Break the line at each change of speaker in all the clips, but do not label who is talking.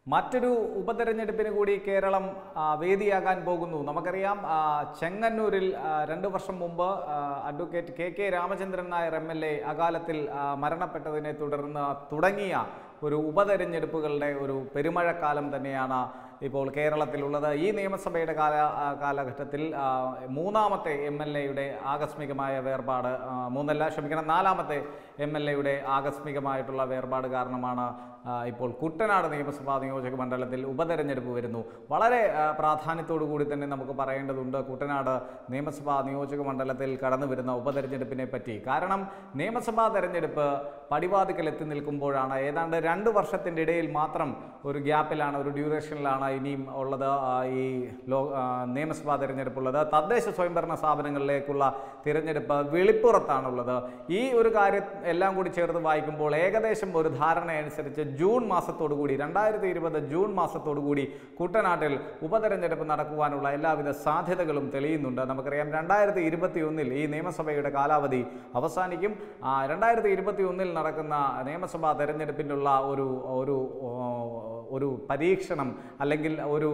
മറ്റൊരു ഉപതെരഞ്ഞെടുപ്പിന് കൂടി കേരളം ആ, വേദിയാകാൻ പോകുന്നു നമുക്കറിയാം ആ, ചെങ്ങന്നൂരിൽ ആ, രണ്ട് വർഷം മുമ്പ് ആ, advocate K K Ramachandran Nair M L A അകാലത്തിൽ ആ, മരണപ്പെട്ടതിനെ തുടർന്ന് തുടങ്ങിയ ഒരു ഉപതെരഞ്ഞെടുപ്പുകളുടെ ഒരു പെരുമഴക്കാലം തന്നെയാണ് ഇപ്പോൾ കേരളത്തിലുള്ളത് ഈ നിയമസഭയുടെ കാല ആ, കാലഘട്ടത്തിൽ ആ, മൂന്നാമത്തെ എം എൽ എയുടെ ആകസ്മികമായ വേർപാട് ആ, മൂന്നല്ല ക്ഷമിക്കണം നാലാമത്തെ എം എൽ എയുടെ ആകസ്മികമായിട്ടുള്ള വേർപാട് കാരണമാണ് ആ, ഇപ്പോൾ കുട്ടനാട് നിയമസഭാ നിയോജക മണ്ഡലത്തിൽ ഉപതെരഞ്ഞെടുപ്പ് വരുന്നു വളരെ ആ, പ്രാധാന്യത്തോടു കൂടി തന്നെ നമുക്ക് പറയേണ്ടതുണ്ട് കുട്ടനാട് നിയമസഭാ നിയോജക മണ്ഡലത്തിൽ കടന്നു വരുന്ന ഉപതെരഞ്ഞെടുപ്പിനെ പറ്റി കാരണം നിയമസഭാ തെരഞ്ഞെടുപ്പ് പടിവാതിക്കൽ എത്തി നിൽക്കുമ്പോഴാണ് ഏതാണ്ട് രണ്ട് വർഷത്തിൻ്റെ ഇടയിൽ മാത്രം ഒരു ഗ്യാപ്പിലാണ് ഒരു ഡ്യൂറേഷനിലാണ് ഇനിയും ഉള്ളത് ആ, ഈ ലോ ആ, നിയമസഭാ തെരഞ്ഞെടുപ്പുള്ളത് തദ്ദേശ സ്വയംഭരണ സ്ഥാപനങ്ങളിലേക്കുള്ള തിരഞ്ഞെടുപ്പ് വെളിപ്പുറത്താണുള്ളത് ഈ ഒരു കാര്യം എല്ലാം കൂടി ചേർത്ത് വായിക്കുമ്പോൾ ഏകദേശം ഒരു ധാരണ അനുസരിച്ച് ജൂൺ മാസത്തോടു കൂടി രണ്ടായിരത്തി ഇരുപത് ജൂൺ മാസത്തോടു കൂടി കുട്ടനാട്ടിൽ ഉപതെരഞ്ഞെടുപ്പ് നടക്കുവാനുള്ള എല്ലാവിധ സാധ്യതകളും തെളിയുന്നുണ്ട് നമുക്കറിയാം രണ്ടായിരത്തി ഇരുപത്തി ഒന്നിൽ ഈ നിയമസഭയുടെ കാലാവധി അവസാനിക്കും ആ, രണ്ടായിരത്തി ഇരുപത്തി ഒന്നിൽ നടക്കുന്ന നിയമസഭാ തെരഞ്ഞെടുപ്പിനുള്ള ഒരു ഒരു ഓ, ഒരു പരീക്ഷണം അല്ലെങ്കിൽ ഒരു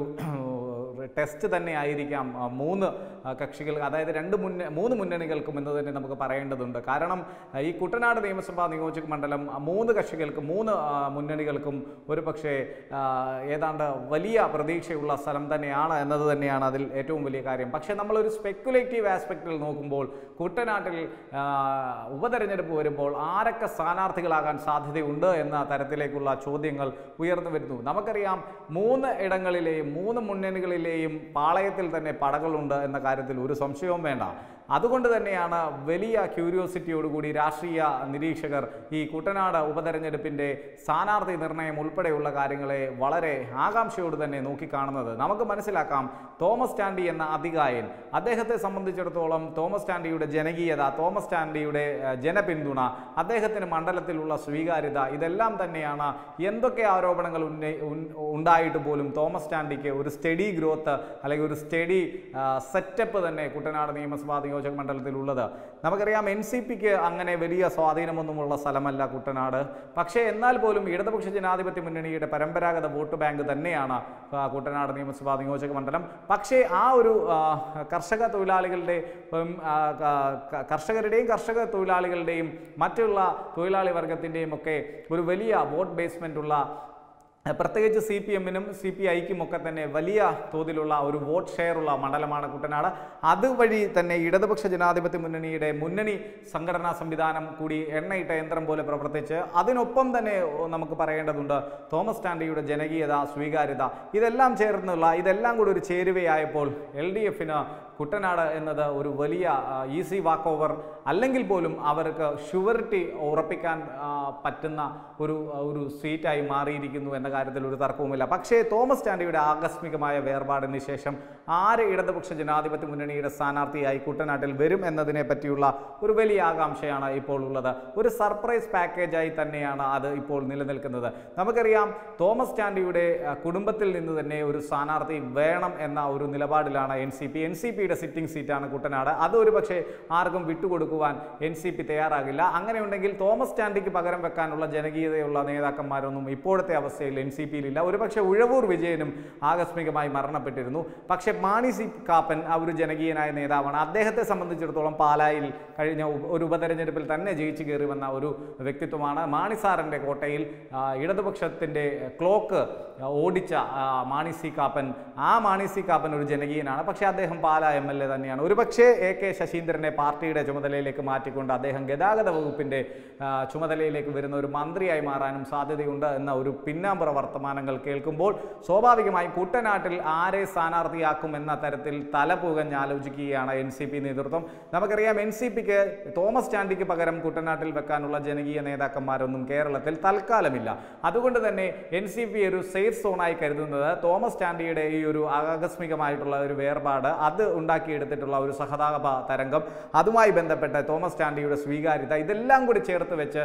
ടെസ്റ്റ് തന്നെ ആയിരിക്കാം ആ, മൂന്ന് ആ, കക്ഷികൾ അതായത് രണ്ട് മുന്ന മൂന്ന് മുന്നണികൾക്കും എന്ന് തന്നെ നമുക്ക് പറയേണ്ടതുണ്ട് കാരണം ആ, ഈ കുട്ടനാട് നിയമസഭാ നിയോജക മണ്ഡലം ആ, മൂന്ന് കക്ഷികൾക്കും മൂന്ന് ആ, മുന്നണികൾക്കും ഒരു പക്ഷേ ആ, ഏതാണ്ട് വലിയ പ്രതീക്ഷയുള്ള സ്ഥലം തന്നെയാണ് എന്നത് തന്നെയാണ് അതിൽ ഏറ്റവും വലിയ കാര്യം പക്ഷേ നമ്മളൊരു സ്പെക്കുലേറ്റീവ് ആസ്പെക്റ്റിൽ നോക്കുമ്പോൾ കുട്ടനാട്ടിൽ ആ, ഉപതെരഞ്ഞെടുപ്പ് വരുമ്പോൾ ആരൊക്കെ സ്ഥാനാർത്ഥികളാകാൻ സാധ്യതയുണ്ട് എന്ന തരത്തിലേക്കുള്ള ചോദ്യങ്ങൾ ഉയർന്നു വരുന്നു നമുക്കറിയാം മൂന്ന് ഇടങ്ങളിലെയും മൂന്ന് മുന്നണികളിലെയും പാളയത്തിൽ തന്നെ പടകളുണ്ട് എന്ന കാര്യത്തിൽ ഒരു സംശയവും വേണ്ട അതുകൊണ്ട് തന്നെയാണ് വലിയ ക്യൂരിയോസിറ്റിയോടുകൂടി രാഷ്ട്രീയ നിരീക്ഷകർ ഈ കുട്ടനാട് ഉപതെരഞ്ഞെടുപ്പിൻ്റെ സ്ഥാനാർത്ഥി നിർണയം ഉൾപ്പെടെയുള്ള കാര്യങ്ങളെ വളരെ ആകാംക്ഷയോട് തന്നെ നോക്കിക്കാണുന്നത് നമുക്ക് മനസ്സിലാക്കാം തോമസ് സ്റ്റാൻഡി എന്ന അതികായൻ അദ്ദേഹത്തെ സംബന്ധിച്ചിടത്തോളം തോമസ് സ്റ്റാൻഡിയുടെ ജനകീയത തോമസ് സ്റ്റാൻഡിയുടെ ഏഹ്, ജനപിന്തുണ അദ്ദേഹത്തിന് മണ്ഡലത്തിലുള്ള സ്വീകാര്യത ഇതെല്ലാം തന്നെയാണ് എന്തൊക്കെ ആരോപണങ്ങൾ ഉന്നയി ഉൻ- ഉണ്ടായിട്ട് പോലും തോമസ് സ്റ്റാൻഡിക്ക് ഒരു സ്റ്റഡി ഗ്രോത്ത് അല്ലെങ്കിൽ ഒരു സ്റ്റഡി സെറ്റപ്പ് തന്നെ കുട്ടനാട് നിയമസഭാ നിയോജക മണ്ഡലത്തിലുള്ളത് നമുക്കറിയാം എൻ സി പിക്ക് അങ്ങനെ വലിയ സ്വാധീനമൊന്നുമുള്ള സ്ഥലമല്ല കുട്ടനാട് പക്ഷേ എന്നാൽ പോലും ഇടതുപക്ഷ ജനാധിപത്യ മുന്നണിയുടെ പരമ്പരാഗത വോട്ട് ബാങ്ക് തന്നെയാണ് ആ, കുട്ടനാട് നിയമസഭാ നിയോജക മണ്ഡലം പക്ഷേ ആ ഒരു ആ, കർഷക തൊഴിലാളികളുടെ ഉം, ആ, ക- ക- കർഷകരുടെയും കർഷക തൊഴിലാളികളുടെയും മറ്റുള്ള തൊഴിലാളി വർഗത്തിൻ്റെയും ഒക്കെ ഒരു വലിയ വോട്ട് ബേസ്മെൻ്റ് ഉള്ള അഹ് പ്രത്യേകിച്ച് സി പി എമ്മിനും സി പി ഐക്കും ഒക്കെ തന്നെ വലിയ തോതിലുള്ള ഒരു വോട്ട് ഷെയർ ഉള്ള മണ്ഡലമാണ് കുട്ടനാട് അതുവഴി തന്നെ ഇടതുപക്ഷ ജനാധിപത്യ മുന്നണിയുടെ മുന്നണി സംഘടനാ സംവിധാനം കൂടി എണ്ണയിട്ട യന്ത്രം പോലെ പ്രവർത്തിച്ച് അതിനൊപ്പം തന്നെ ഓ, നമുക്ക് പറയേണ്ടതുണ്ട് തോമസ് സ്റ്റാൻഡിയുടെ ജനകീയത സ്വീകാര്യത ഇതെല്ലാം ചേർന്നുള്ള ഇതെല്ലാം കൂടി ഒരു ചേരുവയായപ്പോൾ എൽ ഡി എഫിന് കുട്ടനാട് എന്നത് ഒരു വലിയ ഈസി വാക്ക് ഓവർ അല്ലെങ്കിൽ പോലും അവർക്ക് ഷുവറിറ്റി ഉറപ്പിക്കാൻ ആ, പറ്റുന്ന ഒരു ഒരു സീറ്റായി മാറിയിരിക്കുന്നു എന്ന കാര്യത്തിൽ ഒരു തർക്കവുമില്ല പക്ഷേ തോമസ് സ്റ്റാൻഡിയുടെ ആകസ്മികമായ വേർപാടിന് ശേഷം ആര് ഇടതുപക്ഷ ജനാധിപത്യ മുന്നണിയുടെ സ്ഥാനാർത്ഥിയായി കുട്ടനാട്ടിൽ വരും എന്നതിനെ പറ്റിയുള്ള ഒരു വലിയ ആകാംക്ഷയാണ് ഇപ്പോൾ ഉള്ളത് ഒരു സർപ്രൈസ് പാക്കേജായി തന്നെയാണ് അത് ഇപ്പോൾ നിലനിൽക്കുന്നത് നമുക്കറിയാം തോമസ് സ്റ്റാൻഡിയുടെ ആ, കുടുംബത്തിൽ നിന്ന് തന്നെ ഒരു സ്ഥാനാർത്ഥി വേണം എന്ന ഒരു നിലപാടിലാണ് N C P N C പിയുടെ സിറ്റിംഗ് സീറ്റാണ് കുട്ടനാട് അത് ഒരു പക്ഷേ ആർക്കും വിട്ടുകൊടുക്കുവാൻ എൻ സി പി തയ്യാറാകില്ല അങ്ങനെയുണ്ടെങ്കിൽ തോമസ് സ്റ്റാൻഡിക്ക് പകരം വെക്കാനുള്ള ജനകീയതയുള്ള നേതാക്കന്മാരൊന്നും ഇപ്പോഴത്തെ അവസ്ഥയിൽ എൻ സി പിയിലില്ല ഒരുപക്ഷെ ഉഴവൂർ വിജയനും ആകസ്മികമായി മരണപ്പെട്ടിരുന്നു പക്ഷേ മാണി സി കാപ്പൻ ആ ഒരു ജനകീയനായ നേതാവാണ് അദ്ദേഹത്തെ സംബന്ധിച്ചിടത്തോളം പാലായിൽ കഴിഞ്ഞ ഉപ- ഒരു ഉപതെരഞ്ഞെടുപ്പിൽ തന്നെ ജയിച്ചു കയറി വന്ന ഒരു വ്യക്തിത്വമാണ് മാണി സാറിൻ്റെ കോട്ടയിൽ ആ, ഇടതുപക്ഷത്തിൻ്റെ ക്ലോക്ക് ഓടിച്ച ആ, മാണി സി കാപ്പൻ ആ മാണി സി കാപ്പൻ ഒരു ജനകീയനാണ് പക്ഷേ അദ്ദേഹം പാലാ എം എൽ എ തന്നെയാണ് ഒരുപക്ഷേ എ കെ ശശീന്ദ്രനെ പാർട്ടിയുടെ ചുമതലയിലേക്ക് മാറ്റിക്കൊണ്ട് അദ്ദേഹം ഗതാഗത വകുപ്പിൻ്റെ ആ, ചുമതലയിലേക്ക് വരുന്ന ഒരു മന്ത്രിയായി മാറാനും സാധ്യതയുണ്ട് എന്ന ഒരു പിന്നാമ്പുറ വർത്തമാനങ്ങൾ കേൾക്കുമ്പോൾ സ്വാഭാവികമായും കുട്ടനാട്ടിൽ ആരെ സ്ഥാനാർത്ഥിയാക്കും എന്ന തരത്തിൽ തല പുകഞ്ഞ് ആലോചിക്കുകയാണ് എൻ സി പി നേതൃത്വം നമുക്കറിയാം എൻ സി പിക്ക് തോമസ് ചാണ്ടിക്ക് പകരം കുട്ടനാട്ടിൽ വെക്കാനുള്ള ജനകീയ നേതാക്കന്മാരൊന്നും കേരളത്തിൽ തൽക്കാലമില്ല അതുകൊണ്ട് തന്നെ എൻ സി പി ഒരു സേഫ് സോണായി കരുതുന്നത് തോമസ് ചാണ്ടിയുടെ ഈ ഒരു ആകസ്മികമായിട്ടുള്ള ഒരു വേർപാട് അത് ഉണ്ടാക്കിയെടുത്തിട്ടുള്ള ഒരു സഹതാപ തരംഗം അതുമായി ബന്ധപ്പെട്ട് തോമസ് ചാണ്ടിയുടെ സ്വീകാര്യത ഇതെല്ലാം കൂടി ചേർത്ത് വെച്ച് മണ്ഡല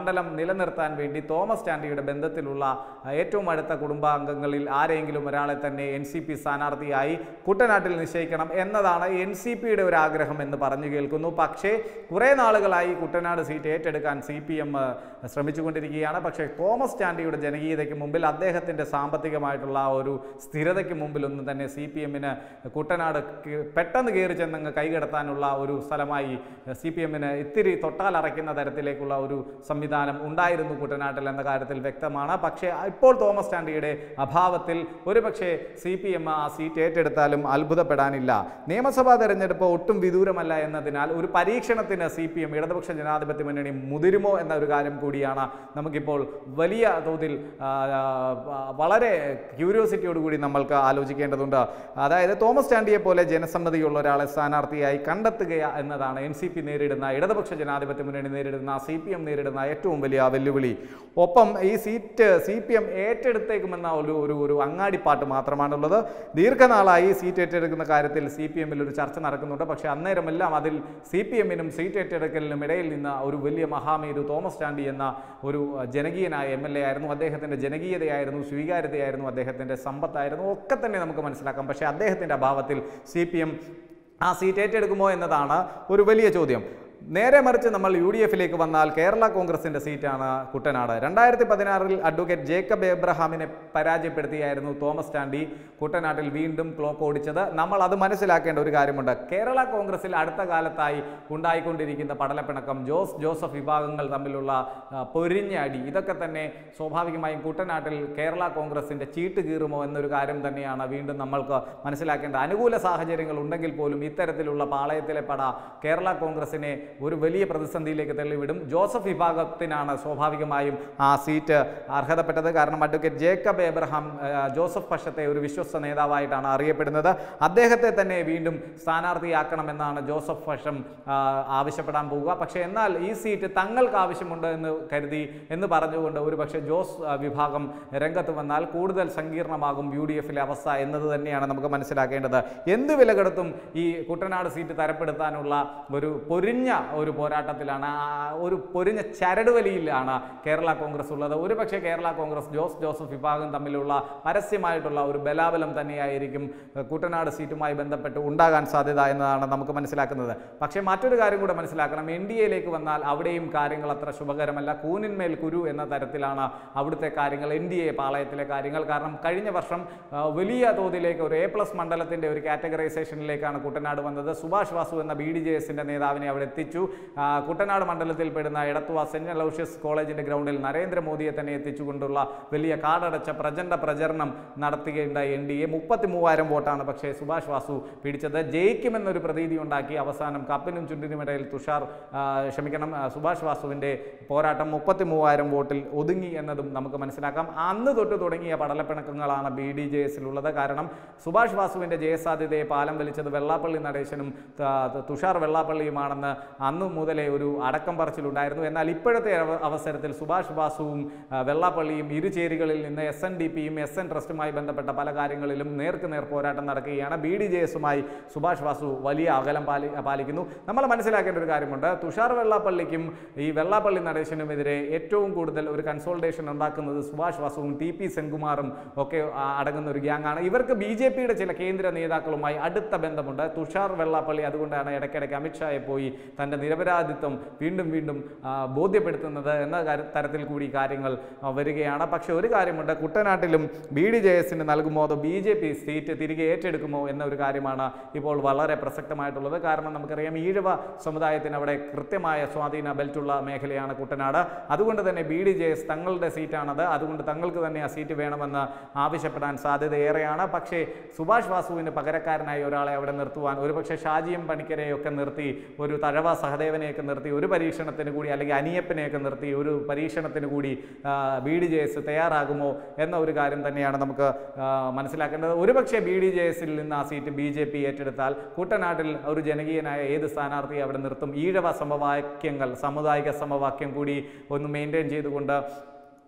മണ്ഡലം നിലനിർത്താൻ വേണ്ടി തോമസ് ചാണ്ടിയുടെ ബന്ധത്തിലുള്ള ആ, ഏറ്റവും അടുത്ത കുടുംബാംഗങ്ങളിൽ ആരെങ്കിലും ഒരാളെ തന്നെ എൻ സി പി സ്ഥാനാർത്ഥിയായി കുട്ടനാട്ടിൽ നിശ്ചയിക്കണം എന്നതാണ് എൻ സി പിയുടെ ഒരു ആഗ്രഹം എന്ന് പറഞ്ഞു കേൾക്കുന്നു പക്ഷേ കുറേ നാളുകളായി കുട്ടനാട് സീറ്റ് ഏറ്റെടുക്കാൻ സി പി എം ശ്രമിച്ചുകൊണ്ടിരിക്കുകയാണ് പക്ഷേ തോമസ് ചാണ്ടിയുടെ ജനകീയതയ്ക്ക് മുമ്പിൽ അദ്ദേഹത്തിൻ്റെ സാമ്പത്തികമായിട്ടുള്ള ആ ഒരു സ്ഥിരതയ്ക്ക് മുമ്പിലൊന്നും തന്നെ സി പി എമ്മിന് കുട്ടനാട് ക- പെട്ടെന്ന് കയറി ചെന്നങ്ങ് കൈകടത്താനുള്ള ഒരു സ്ഥലമായി സി പി എമ്മിന് ഇത്തിരി തൊട്ടാലറയ്ക്കുന്ന തരത്തിലേക്കുള്ള ഒരു സംവിധാനം ഉണ്ടായിരുന്നു കുട്ടനാട്ടിൽ എന്ന കാര്യത്തിൽ വ്യക്തമാണ് പക്ഷേ ഇപ്പോൾ തോമസ് ചാണ്ടിയുടെ അഭാവത്തിൽ ഒരുപക്ഷെ സി പി എം ആ സീറ്റ് ഏറ്റെടുത്താലും അത്ഭുതപ്പെടാനില്ല നിയമസഭാ തെരഞ്ഞെടുപ്പ് ഒട്ടും വിദൂരമല്ല എന്നതിനാൽ ഒരു പരീക്ഷണത്തിന് സി പി എം ഇടതുപക്ഷ ജനാധിപത്യ മുന്നണി മുതിരുമോ എന്ന ഒരു കാര്യം കൂടിയാണ് നമുക്കിപ്പോൾ വലിയ തോതിൽ ആ, ആ, വളരെ ക്യൂരിയോസിറ്റിയോടുകൂടി നമ്മൾക്ക് ആലോചിക്കേണ്ടതുണ്ട് അതായത് തോമസ് ചാണ്ടിയെ പോലെ ജനസമ്മതിയുള്ള ഒരാളെ സ്ഥാനാർത്ഥിയായി കണ്ടെത്തുക എന്നതാണ് എൻ സി പി നേരിടുന്ന ഇടതുപക്ഷ ജനാധിപത്യ മുന്നണി നേരിടുന്ന സി പി എം നേരിടുന്ന ഏറ്റവും വലിയ വെല്ലുവിളി ഒപ്പം ഈ സീറ്റ് സി പി എം ഏറ്റെടുത്തേക്കുമെന്ന ഒരു ഒരു ഒരു അങ്ങാടിപ്പാട്ട് മാത്രമാണുള്ളത് ദീർഘനാളായി സീറ്റ് ഏറ്റെടുക്കുന്ന കാര്യത്തിൽ സി പി എമ്മിൽ ഒരു ചർച്ച നടക്കുന്നുണ്ട് പക്ഷേ അന്നേരമെല്ലാം അതിൽ സി പി എമ്മിനും സീറ്റ് ഏറ്റെടുക്കലിനും ഇടയിൽ നിന്ന് ഒരു വലിയ മഹാമേരു തോമസ് ചാണ്ടി എന്ന ഒരു അഹ്, ജനകീയനായ എം എൽ എ ആയിരുന്നു അദ്ദേഹത്തിൻ്റെ ജനകീയതയായിരുന്നു സ്വീകാര്യതയായിരുന്നു അദ്ദേഹത്തിൻ്റെ സമ്പത്തായിരുന്നു ഒക്കെ തന്നെ നമുക്ക് മനസ്സിലാക്കാം പക്ഷേ അദ്ദേഹത്തിൻ്റെ അഭാവത്തിൽ സി പി എം ആ സീറ്റ് ഏറ്റെടുക്കുമോ എന്നതാണ് ഒരു വലിയ ചോദ്യം നേരെ മറിച്ച് നമ്മൾ യു ഡി എഫിലേക്ക് വന്നാൽ കേരള കോൺഗ്രസിന്റെ സീറ്റാണ് കുട്ടനാട് രണ്ടായിരത്തി പതിനാറിൽ അഡ്വക്കേറ്റ് ജേക്കബ് എബ്രഹാമിനെ പരാജയപ്പെടുത്തിയായിരുന്നു തോമസ് ചാണ്ടി കുട്ടനാട്ടിൽ വീണ്ടും ക്ലോക്ക് ഓടിച്ചത് നമ്മൾ അത് മനസ്സിലാക്കേണ്ട ഒരു കാര്യമുണ്ട് കേരള കോൺഗ്രസിൽ അടുത്ത കാലത്തായി ഉണ്ടായിക്കൊണ്ടിരിക്കുന്ന പടലപ്പിണക്കം ജോസ് ജോസഫ് വിഭാഗങ്ങൾ തമ്മിലുള്ള ആ, പൊരിഞ്ഞ അടി ഇതൊക്കെ തന്നെ സ്വാഭാവികമായും കുട്ടനാട്ടിൽ കേരള കോൺഗ്രസിന്റെ ചീട്ട് കീറുമോ എന്നൊരു കാര്യം തന്നെയാണ് വീണ്ടും നമ്മൾക്ക് മനസ്സിലാക്കേണ്ട അനുകൂല സാഹചര്യങ്ങൾ ഉണ്ടെങ്കിൽ പോലും ഇത്തരത്തിലുള്ള പാളയത്തിലെ പട കേരള കോൺഗ്രസിനെ ഒരു വലിയ പ്രതിസന്ധിയിലേക്ക് തള്ളിവിടും ജോസഫ് വിഭാഗത്തിനാണ് സ്വാഭാവികമായും ആ സീറ്റ് അർഹതപ്പെട്ടത് കാരണം അഡ്വക്കേറ്റ് ജേക്കബ് എബ്രഹാം ആ, ജോസഫ് പക്ഷത്തെ ഒരു വിശ്വസ്ത നേതാവായിട്ടാണ് അറിയപ്പെടുന്നത് അദ്ദേഹത്തെ തന്നെ വീണ്ടും സ്ഥാനാർത്ഥിയാക്കണമെന്നാണ് ജോസഫ് പക്ഷം ആ, ആവശ്യപ്പെടാൻ പോവുക പക്ഷേ എന്നാൽ ഈ സീറ്റ് തങ്ങൾക്ക് ആവശ്യമുണ്ട് എന്ന് കരുതി എന്ന് പറഞ്ഞുകൊണ്ട് ഒരു പക്ഷേ ജോസ് ആ, വിഭാഗം രംഗത്ത് വന്നാൽ കൂടുതൽ സങ്കീർണമാകും യു ഡി എഫിലെ അവസ്ഥ എന്നത് തന്നെയാണ് നമുക്ക് മനസ്സിലാക്കേണ്ടത് എന്ത് വില കൊടുത്തും ഈ കുട്ടനാട് സീറ്റ് തരപ്പെടുത്താനുള്ള ഒരു പൊരിഞ്ഞ ഒരു പോരാട്ടത്തിലാണ് ആ ഒരു പൊരിഞ്ഞ ചരടുവലിയിലാണ് കേരള കോൺഗ്രസ് ഉള്ളത് ഒരു പക്ഷേ കേരള കോൺഗ്രസ് ജോസ് ജോസഫ് വിഭാഗം തമ്മിലുള്ള പരസ്യമായിട്ടുള്ള ഒരു ബലാബലം തന്നെയായിരിക്കും ഏഹ്, കുട്ടനാട് സീറ്റുമായി ബന്ധപ്പെട്ട് ഉണ്ടാകാൻ സാധ്യത എന്നതാണ് നമുക്ക് മനസ്സിലാക്കുന്നത് പക്ഷേ മറ്റൊരു കാര്യം കൂടെ മനസ്സിലാക്കണം എൻ ഡി എയിലേക്ക് വന്നാൽ അവിടെയും കാര്യങ്ങൾ അത്ര ശുഭകരമല്ല കൂനിന്മേൽ കുരു എന്ന തരത്തിലാണ് അവിടുത്തെ കാര്യങ്ങൾ എൻ ഡി എ പാളയത്തിലെ കാര്യങ്ങൾ കാരണം കഴിഞ്ഞ വർഷം ആ, വലിയ തോതിലേക്ക് ഒരു എ പ്ലസ് മണ്ഡലത്തിൻ്റെ ഒരു കാറ്റഗറൈസേഷനിലേക്കാണ് കുട്ടനാട് വന്നത് സുഭാഷ് വാസു എന്ന ബി ഡി ജെ എസിൻ്റെ നേതാവിനെ അവിടെ എത്തിച്ചു ആ, കുട്ടനാട് മണ്ഡലത്തിൽ പെടുന്ന എടത്തുവ സെന്റ് അലൗഷ്യസ് കോളേജിന്റെ ഗ്രൗണ്ടിൽ നരേന്ദ്രമോദിയെ തന്നെ എത്തിച്ചുകൊണ്ടുള്ള വലിയ കാടടച്ച പ്രചണ്ഡ പ്രചരണം നടത്തുകയുണ്ടായി എൻ ഡി എ മുപ്പത്തി മൂവായിരം വോട്ടാണ് പക്ഷേ സുഭാഷ് വാസു പിടിച്ചത് ജയിക്കുമെന്നൊരു പ്രതീതി ഉണ്ടാക്കി അവസാനം കപ്പിനും ചുണ്ടിനുമിടയിൽ തുഷാർ ആ, ക്ഷമിക്കണം ആ, സുഭാഷ് വാസുവിൻ്റെ പോരാട്ടം മുപ്പത്തി മൂവായിരം വോട്ടിൽ ഒതുങ്ങി എന്നതും നമുക്ക് മനസ്സിലാക്കാം അന്ന് തൊട്ട് തുടങ്ങിയ പടലപ്പിണക്കങ്ങളാണ് ബി ഡി ജെ എസിലുള്ളത് കാരണം സുഭാഷ് വാസുവിൻ്റെ ജയസാധ്യതയെ പാലം വലിച്ചത് വെള്ളാപ്പള്ളി നടേശനും ത- ത- തുഷാർ വെള്ളാപ്പള്ളിയുമാണെന്ന് അന്ന് മുതലേ ഒരു അടക്കം പറച്ചിലുണ്ടായിരുന്നു എന്നാൽ ഇപ്പോഴത്തെ അവ- അവസരത്തിൽ സുഭാഷ് വാസുവും ആ, വെള്ളാപ്പള്ളിയും ഇരുചേരികളിൽ നിന്ന് എസ് എൻ ഡി പിയും എസ് എൻ ട്രസ്റ്റുമായി ബന്ധപ്പെട്ട പല കാര്യങ്ങളിലും നേർക്ക് നേർ പോരാട്ടം നടക്കുകയാണ് ബി ഡി ജെ എസുമായി സുഭാഷ് വാസു വലിയ അകലം പാലി പാലിക്കുന്നു നമ്മൾ മനസ്സിലാക്കേണ്ട ഒരു കാര്യമുണ്ട് തുഷാർ വെള്ളാപ്പള്ളിക്കും ഈ വെള്ളാപ്പള്ളി നടേശനുമെതിരെ ഏറ്റവും കൂടുതൽ ഒരു കൺസോൾട്ടേഷൻ ഉണ്ടാക്കുന്നത് സുഭാഷ് വാസുവും ടി പി സെൻകുമാറും ഒക്കെ ആ, അടങ്ങുന്ന ഒരു ഗ്യാങ്ങാണ് ഇവർക്ക് ബി ജെ പിയുടെ ചില കേന്ദ്ര നേതാക്കളുമായി അടുത്ത ബന്ധമുണ്ട് തുഷാർ വെള്ളാപ്പള്ളി അതുകൊണ്ടാണ് ഇടയ്ക്കിടയ്ക്ക് അമിത്ഷായെ പോയി തൻ്റെ നിരപരാധിത്വം വീണ്ടും വീണ്ടും ആ, ബോധ്യപ്പെടുത്തുന്നത് എന്ന കാര്യ- തരത്തിൽ കൂടി കാര്യങ്ങൾ ആ, വരികയാണ് പക്ഷേ ഒരു കാര്യമുണ്ട് കുട്ടനാട്ടിലും ബി ഡി ജെ എസിന് നൽകുമോ അതോ ബി ജെ പി സീറ്റ് തിരികെ ഏറ്റെടുക്കുമോ എന്ന ഒരു കാര്യമാണ് ഇപ്പോൾ വളരെ പ്രസക്തമായിട്ടുള്ളത് കാരണം നമുക്കറിയാം ഈഴവ സമുദായത്തിന് അവിടെ കൃത്യമായ സ്വാധീന ബെൽറ്റുള്ള മേഖലയാണ് കുട്ടനാട് അതുകൊണ്ട് തന്നെ ബി ഡി ജെ എസ് തങ്ങളുടെ സീറ്റാണത് അതുകൊണ്ട് തങ്ങൾക്ക് തന്നെ ആ സീറ്റ് വേണമെന്ന് ആവശ്യപ്പെടാൻ സാധ്യത ഏറെയാണ് പക്ഷേ സുഭാഷ് വാസുവിന് പകരക്കാരനായി ഒരാളെ അവിടെ നിർത്തുവാൻ ഒരുപക്ഷെ ഷാജിയും പണിക്കരെയൊക്കെ നിർത്തി ഒരു തഴവ സഹദേവനെയൊക്കെ നിർത്തി ഒരു പരീക്ഷണത്തിന് കൂടി അല്ലെങ്കിൽ അനിയപ്പനെയൊക്കെ നിർത്തി ഒരു പരീക്ഷണത്തിന് കൂടി ബി ഡി ജെ എസ് തയ്യാറാകുമോ എന്ന ഒരു കാര്യം തന്നെയാണ് നമുക്ക് ആ, മനസ്സിലാക്കേണ്ടത് ഒരുപക്ഷെ ബി ഡി ജെ എസിൽ നിന്ന് ആ സീറ്റ് ബി ജെ പി ഏറ്റെടുത്താൽ കുട്ടനാട്ടിൽ ഒരു ജനകീയനായ ഏത് സ്ഥാനാർത്ഥിയെ അവിടെ നിർത്തും ഈഴവ സമവാക്യങ്ങൾ സാമുദായിക സമവാക്യം കൂടി ഒന്ന് മെയിൻറ്റെയിൻ ചെയ്തുകൊണ്ട്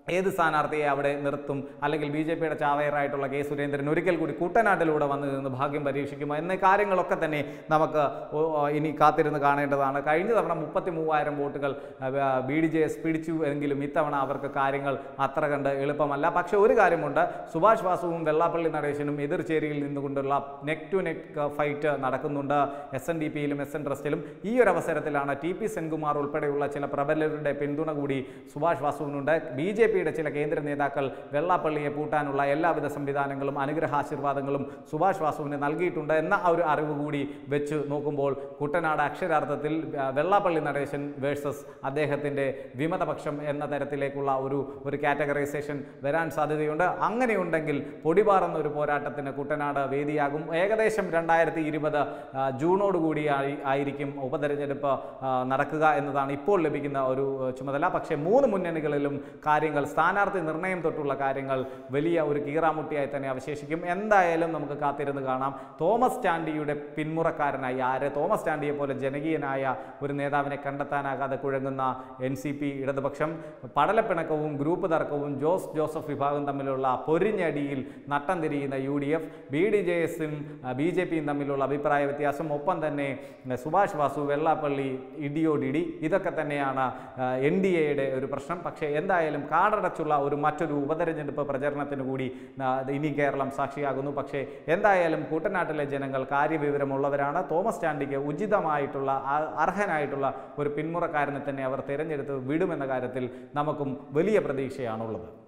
ഏത് സ്ഥാനാർത്ഥിയെ അവിടെ നിർത്തും അല്ലെങ്കിൽ ബി ജെ പിയുടെ ചാവേറായിട്ടുള്ള കെ സുരേന്ദ്രൻ ഒരിക്കൽ കൂടി കുട്ടനാട്ടിലൂടെ വന്ന് നിന്ന് ഭാഗ്യം പരീക്ഷിക്കുമോ എന്ന കാര്യങ്ങളൊക്കെ തന്നെ നമുക്ക് ഒ- ഒ ഇനി കാത്തിരുന്ന് കാണേണ്ടതാണ് കഴിഞ്ഞ തവണ മുപ്പത്തി മൂവായിരം വോട്ടുകൾ ബി ഡി ജെ എസ് പിടിച്ചു എങ്കിലും ഇത്തവണ അവർക്ക് കാര്യങ്ങൾ അത്ര കണ്ട് എളുപ്പമല്ല പക്ഷേ ഒരു കാര്യമുണ്ട് സുഭാഷ് വാസുവും വെള്ളാപ്പള്ളി നടേശനും എതിർചേരിയിൽ നിന്നുകൊണ്ടുള്ള നെക്ക് ടു നെക്ക് ഫൈറ്റ് നടക്കുന്നുണ്ട് എസ് എൻ ഡി പിയിലും എസ് എൻ ട്രസ്റ്റിലും ഈ ഒരു അവസരത്തിലാണ് ടി പി സെൻകുമാർ ഉൾപ്പെടെയുള്ള ചില പ്രബലരുടെ പിന്തുണ കൂടി സുഭാഷ് വാസുവിനുണ്ട് ബി ജെ പിയുടെ ചില കേന്ദ്ര നേതാക്കൾ വെള്ളാപ്പള്ളിയെ പൂട്ടാനുള്ള എല്ലാവിധ സംവിധാനങ്ങളും അനുഗ്രഹാശീർവാദങ്ങളും സുഭാഷ് വാസുവിന് നൽകിയിട്ടുണ്ട് എന്ന ആ ഒരു അറിവ് കൂടി വെച്ച് നോക്കുമ്പോൾ കുട്ടനാട് അക്ഷരാർത്ഥത്തിൽ ആ, വെള്ളാപ്പള്ളി നടേശൻ വേഴ്സസ് അദ്ദേഹത്തിൻ്റെ വിമതപക്ഷം എന്ന തരത്തിലേക്കുള്ള ഒരു ഒരു കാറ്റഗറൈസേഷൻ വരാൻ സാധ്യതയുണ്ട് അങ്ങനെയുണ്ടെങ്കിൽ പൊടിപാറുന്ന ഒരു പോരാട്ടത്തിന് കുട്ടനാട് വേദിയാകും ഏകദേശം രണ്ടായിരത്തി ഇരുപത് ജൂണോടുകൂടി ആയി- ആയിരിക്കും ഉപതെരഞ്ഞെടുപ്പ് ആ, നടക്കുക എന്നതാണ് ഇപ്പോൾ ലഭിക്കുന്ന ഒരു ആ, ചുമതല പക്ഷേ മൂന്ന് മുന്നണികളിലും കാര്യങ്ങൾ സ്ഥാനാർത്ഥി നിർണയം തൊട്ടുള്ള കാര്യങ്ങൾ വലിയ ഒരു കീറാമുട്ടിയായി തന്നെ അവശേഷിക്കും എന്തായാലും നമുക്ക് കാത്തിരുന്ന് കാണാം തോമസ് ചാണ്ടിയുടെ പിന്മുറക്കാരനായി ആര് തോമസ് ചാണ്ടിയെ പോലെ ജനകീയനായ ഒരു നേതാവിനെ കണ്ടെത്താനാകാതെ കുഴങ്ങുന്ന എൻ സി പി ഇടതുപക്ഷം പടലപ്പിണക്കവും ഗ്രൂപ്പ് തർക്കവും ജോസ് ജോസഫ് വിഭാഗം തമ്മിലുള്ള പൊരിഞ്ഞടിയിൽ നട്ടം തിരിയുന്ന U D F B D J എസും ബി ജെ പിയും തമ്മിലുള്ള അഭിപ്രായ വ്യത്യാസം ഒപ്പം തന്നെ ആ, സുഭാഷ് വാസു വെള്ളാപ്പള്ളി ഇടിയോടിടി ഇതൊക്കെ തന്നെയാണ് എൻ ഡി എയുടെ ഒരു പ്രശ്നം പക്ഷേ എന്തായാലും കാടടച്ചുള്ള ഒരു മറ്റൊരു ഉപതെരഞ്ഞെടുപ്പ് പ്രചരണത്തിന് കൂടി ആ, ഇനി കേരളം സാക്ഷിയാകുന്നു പക്ഷേ എന്തായാലും കുട്ടനാട്ടിലെ ജനങ്ങൾ കാര്യവിവരമുള്ളവരാണ് തോമസ് ചാണ്ടിക്ക് ഉചിതമായിട്ടുള്ള ആ- അർഹനായിട്ടുള്ള ഒരു പിന്മുറക്കാരനെ തന്നെ അവർ തിരഞ്ഞെടുത്ത് വിടുമെന്ന കാര്യത്തിൽ നമുക്കും വലിയ പ്രതീക്ഷയാണുള്ളത്